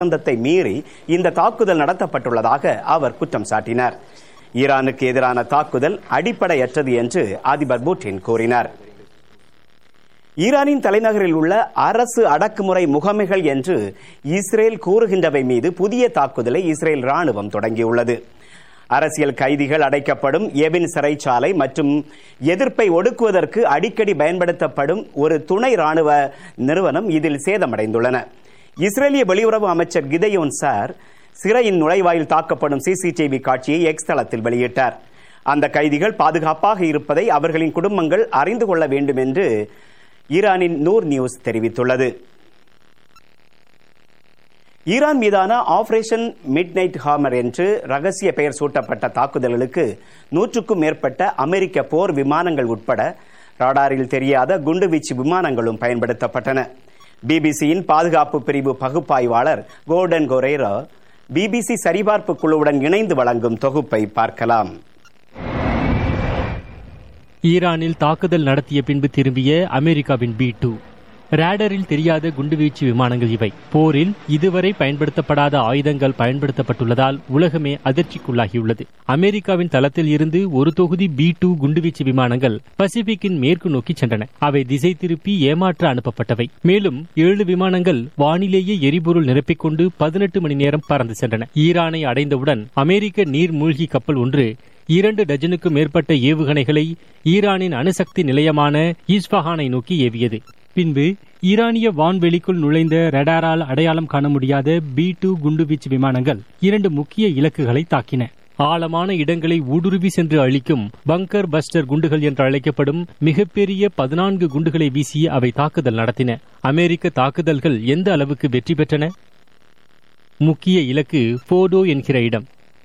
ஒப்பந்தத்தை மீறி இந்த தாக்குதல் நடத்தப்பட்டுள்ளதாக அவர் குற்றம் சாட்டினார் ஈரானுக்கு எதிரான தாக்குதல் அடிப்படையற்றது என்று அதிபர் புட்டின் கூறினார் ஈரானின் தலைநகரில் உள்ள அரசு அடக்குமுறை முகமைகள் என்று இஸ்ரேல் கூறுகின்றவை மீது புதிய தாக்குதலை இஸ்ரேல் ராணுவம் தொடங்கியுள்ளது அரசியல் கைதிகள் அடைக்கப்படும் எபின் சிறைச்சாலை மற்றும் எதிர்ப்பை ஒடுக்குவதற்கு அடிக்கடி பயன்படுத்தப்படும் ஒரு துணை ராணுவ நிறுவனம் இதில் சேதமடைந்துள்ளன இஸ்ரேலிய வெளியுறவு அமைச்சர் கிதையோன் சார் சிறையின் நுழைவாயில் தாக்கப்படும் சிசிடிவி காட்சியை எக்ஸ் தளத்தில் வெளியிட்டார் அந்த கைதிகள் பாதுகாப்பாக இருப்பதை அவர்களின் குடும்பங்கள் அறிந்து கொள்ள வேண்டும் என்று ஈரானின் நூர் நியூஸ் தெரிவித்துள்ளது ஈரான் மீதான ஆபரேஷன் மிட் நைட் ஹாமர் என்று ரகசிய பெயர் சூட்டப்பட்ட தாக்குதல்களுக்கு நூற்றுக்கும் மேற்பட்ட அமெரிக்க போர் விமானங்கள் உட்பட ராடாரில் தெரியாத குண்டுவீச்சு விமானங்களும் பயன்படுத்தப்பட்டன பிபிசியின் பாதுகாப்பு பிரிவு பகுப்பாய்வாளர் கோர்டன் கொரேரா பிபிசி சரிபார்ப்பு குழுவுடன் இணைந்து வழங்கும் தொகுப்பை பார்க்கலாம் ஈரானில் தாக்குதல் நடத்திய பின்பு திரும்பிய அமெரிக்காவின் பி டூ ரேடரில் தெரியாத குண்டுவீச்சு விமானங்கள் இவை போரில் இதுவரை பயன்படுத்தப்படாத ஆயுதங்கள் பயன்படுத்தப்பட்டுள்ளதால் உலகமே அதிர்ச்சிக்குள்ளாகியுள்ளது அமெரிக்காவின் தளத்தில் இருந்து ஒரு தொகுதி பி டூ குண்டுவீச்சு விமானங்கள் பசிபிக்கின் மேற்கு நோக்கி சென்றன அவை திசை திருப்பி ஏமாற்ற அனுப்பப்பட்டவை மேலும் ஏழு விமானங்கள் வானிலேயே எரிபொருள் நிரப்பிக்கொண்டு பதினெட்டு மணி நேரம் பறந்து சென்றன ஈரானை அடைந்தவுடன் அமெரிக்க நீர்மூழ்கி கப்பல் ஒன்று இரண்டு டஜனுக்கும் மேற்பட்ட ஏவுகணைகளை ஈரானின் அணுசக்தி நிலையமான ஈஸ்பஹானை நோக்கி ஏவியது பின்பு ஈரானிய வான்வெளிக்குள் நுழைந்த ரடாரால் அடையாளம் காண முடியாத பி டூ குண்டுவீச்சு விமானங்கள் இரண்டு முக்கிய இலக்குகளை தாக்கின ஆழமான இடங்களை ஊடுருவி சென்று அழிக்கும் பங்கர் பஸ்டர் குண்டுகள் என்று அழைக்கப்படும் மிகப்பெரிய பதினான்கு குண்டுகளை வீசி அவை தாக்குதல் நடத்தின அமெரிக்க தாக்குதல்கள் எந்த அளவுக்கு வெற்றி பெற்றன முக்கிய இலக்கு போடோ என்கிற இடம்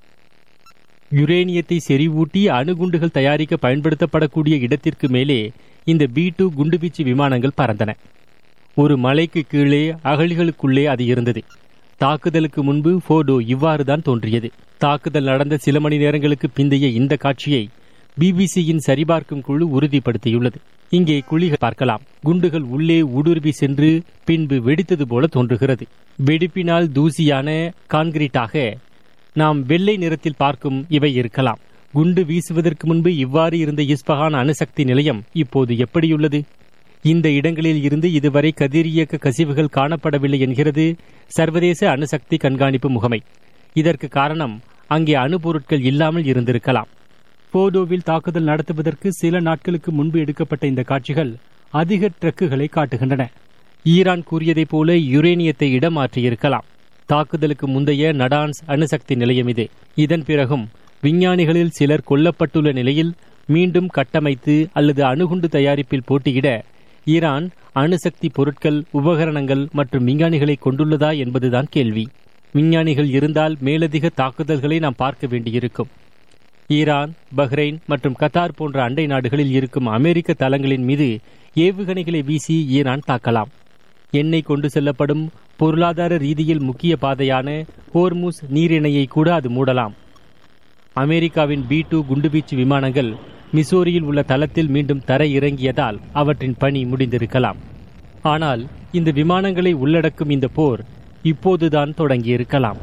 யுரேனியத்தை செறிவூட்டி அணுகுண்டுகள் தயாரிக்க பயன்படுத்தப்படக்கூடிய இடத்திற்கு மேலே இந்த பி டூ குண்டுவீச்சு விமானங்கள் பறந்தன ஒரு மலைக்கு கீழே அகழிகளுக்குள்ளே அது இருந்தது தாக்குதலுக்கு முன்பு போடோ இவ்வாறுதான் தோன்றியது தாக்குதல் நடந்த சில மணி நேரங்களுக்கு பிந்தைய இந்த காட்சியை பிபிசியின் சரிபார்க்கும் குழு உறுதிப்படுத்தியுள்ளது இங்கே குழிகள் பார்க்கலாம் குண்டுகள் உள்ளே ஊடுருவி சென்று பின்பு வெடித்தது போல தோன்றுகிறது வெடிப்பினால் தூசியான கான்கிரீட்டாக நாம் வெள்ளை நிறத்தில் பார்க்கும் இவை இருக்கலாம் குண்டு வீசுவதற்கு முன்பு இவ்வாறு இருந்த இஸ்பஹான் அணுசக்தி நிலையம் இப்போது எப்படியுள்ளது இந்த இடங்களில் இருந்து இதுவரை கதிரியக்க கசிவுகள் காணப்படவில்லை என்கிறது சர்வதேச அணுசக்தி கண்காணிப்பு முகமை இதற்கு காரணம் அங்கே அணுபொருட்கள் இல்லாமல் இருந்திருக்கலாம் போடோவில் தாக்குதல் நடத்துவதற்கு சில நாட்களுக்கு முன்பு எடுக்கப்பட்ட இந்த காட்சிகள் அதிக ட்ரக்குகளை காட்டுகின்றன ஈரான் கூறியதைப் போல யுரேனியத்தை இடமாற்றியிருக்கலாம் தாக்குதலுக்கு முந்தைய நடான்ஸ் அணுசக்தி நிலையம் இது இதன் பிறகும் விஞ்ஞானிகளில் சிலர் கொல்லப்பட்டுள்ள நிலையில் மீண்டும் கட்டமைத்து அல்லது அணுகுண்டு தயாரிப்பில் போட்டியிட ஈரான் அணுசக்தி பொருட்கள் உபகரணங்கள் மற்றும் விஞ்ஞானிகளை கொண்டுள்ளதா என்பதுதான் கேள்வி விஞ்ஞானிகள் இருந்தால் மேலதிக தாக்குதல்களை நாம் பார்க்க வேண்டியிருக்கும் ஈரான் பஹ்ரைன் மற்றும் கத்தார் போன்ற அண்டை நாடுகளில் இருக்கும் அமெரிக்க தளங்களின் மீது ஏவுகணைகளை வீசி ஈரான் தாக்கலாம் எண்ணெய் கொண்டு செல்லப்படும் பொருளாதார ரீதியில் முக்கிய பாதையான ஹோர்முஸ் நீரிணையை கூட அது மூடலாம் அமெரிக்காவின் பி டூ குண்டுவீச்சு விமானங்கள் மிசோரியில் உள்ள தளத்தில் மீண்டும் தர இறங்கியதால் அவற்றின் பணி முடிந்திருக்கலாம் ஆனால் இந்த விமானங்களை உள்ளடக்கும் இந்த போர் இப்போதுதான் தொடங்கியிருக்கலாம்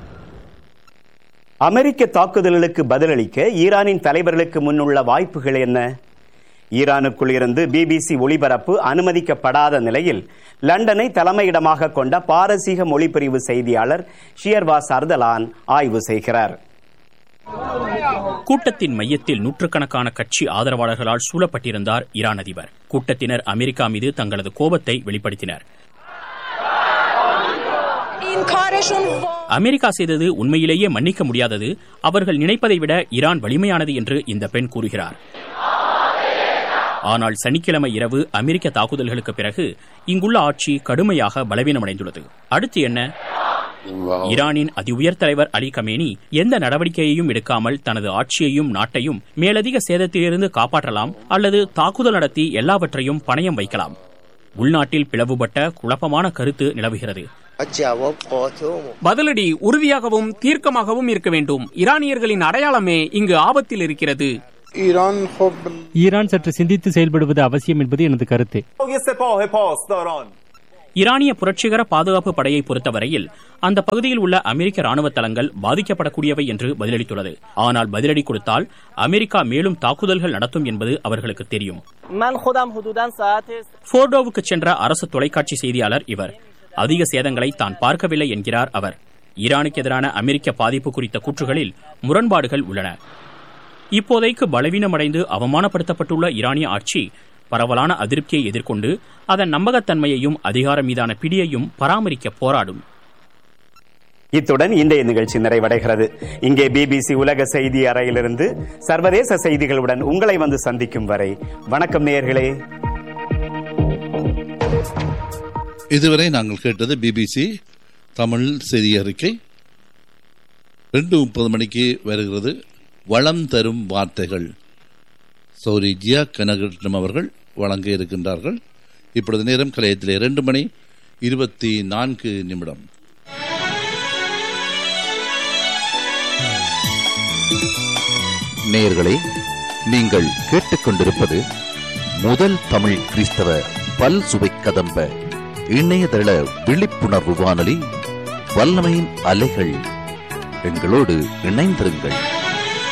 அமெரிக்க தாக்குதல்களுக்கு பதிலளிக்க ஈரானின் தலைவர்களுக்கு முன்னுள்ள வாய்ப்புகள் என்ன ஈரானுக்குள் இருந்து பிபிசி ஒளிபரப்பு அனுமதிக்கப்படாத நிலையில் லண்டனை தலைமையிடமாக கொண்ட பாரசீக மொழிப்பிரிவு செய்தியாளர் ஷியர்வாஸ் அர்தலான் ஆய்வு செய்கிறார் கூட்டத்தின் மையத்தில் நூற்றுக்கணக்கான கட்சி ஆதரவாளர்களால் சூழப்பட்டிருந்தார் ஈரான் அதிபர் கூட்டத்தினர் அமெரிக்கா மீது தங்களது கோபத்தை வெளிப்படுத்தினர் அமெரிக்கா செய்தது உண்மையிலேயே மன்னிக்க முடியாதது அவர்கள் நினைப்பதை விட ஈரான் வலிமையானது என்று இந்த பெண் கூறுகிறார் ஆனால் சனிக்கிழமை இரவு அமெரிக்க தாக்குதல்களுக்கு பிறகு இங்குள்ள ஆட்சி கடுமையாக பலவீனமடைந்துள்ளது அடுத்து என்ன ஈரானின் அதி உயர் தலைவர் அலி கமேனி எந்த நடவடிக்கையையும் எடுக்காமல் தனது ஆட்சியையும் நாட்டையும் மேலதிக சேதத்திலிருந்து காப்பாற்றலாம் அல்லது தாக்குதல் நடத்தி எல்லாவற்றையும் பணயம் வைக்கலாம் உள்நாட்டில் பிளவுபட்ட குழப்பமான கருத்து நிலவுகிறது பதிலடி உறுதியாகவும் தீர்க்கமாகவும் இருக்க வேண்டும் ஈரானியர்களின் அடையாளமே இங்கு ஆபத்தில் இருக்கிறது ஈரான் சற்று சிந்தித்து செயல்படுவது அவசியம் என்பது எனது கருத்து ஈரானிய புரட்சிகர பாதுகாப்பு படையை பொறுத்தவரையில் அந்த பகுதியில் உள்ள அமெரிக்க ராணுவ தளங்கள் பாதிக்கப்படக்கூடியவை என்று பதிலளித்துள்ளது ஆனால் பதிலடி கொடுத்தால் அமெரிக்கா மேலும் தாக்குதல்கள் நடத்தும் என்பது அவர்களுக்கு தெரியும் من خودم حدودا ساعت போர்டோவுக்கு சென்ற அரசு தொலைக்காட்சி செய்தியாளர் இவர் அதிக சேதங்களை தான் பார்க்கவில்லை என்கிறார் அவர் ஈரானுக்கு எதிரான அமெரிக்க பாதிப்பு குறித்த கூற்றுகளில் முரண்பாடுகள் உள்ளன இப்போதைக்கு பலவீனமடைந்து அவமானப்படுத்தப்பட்டுள்ள ஈரானிய ஆட்சி பரவலான அதிருப்தியை எதிர்கொண்டு அதன் நம்பகத்தன்மையையும் அதிகாரம் மீதான பிடியையும் பராமரிக்க போராடும் இத்துடன் இன்றைய நிகழ்ச்சி நிறைவடைகிறது இங்கே பிபிசி உலக செய்தி அறையிலிருந்து சர்வதேச செய்திகளுடன் உங்களை வந்து சந்திக்கும் வரை வணக்கம் நேயர்களே இதுவரை நாங்கள் கேட்டது பிபிசி தமிழ் செய்தி அறிக்கை ரெண்டு முப்பது மணிக்கு வருகிறது வளம் தரும் வார்த்தைகள் சௌரி ஜியா கனகட்டம் அவர்கள் வழங்க இருக்கின்றார்கள் இப்பொழுது நேரம் கலையத்தில் இரண்டு மணி இருபத்தி நான்கு நிமிடம் நேயர்களே நீங்கள் கேட்டுக்கொண்டிருப்பது முதல் தமிழ் கிறிஸ்தவ பல் சுவை கதம்ப இணையதள விழிப்புணர்வு வானொலி வல்லமையின் அலைகள் எங்களோடு இணைந்திருங்கள்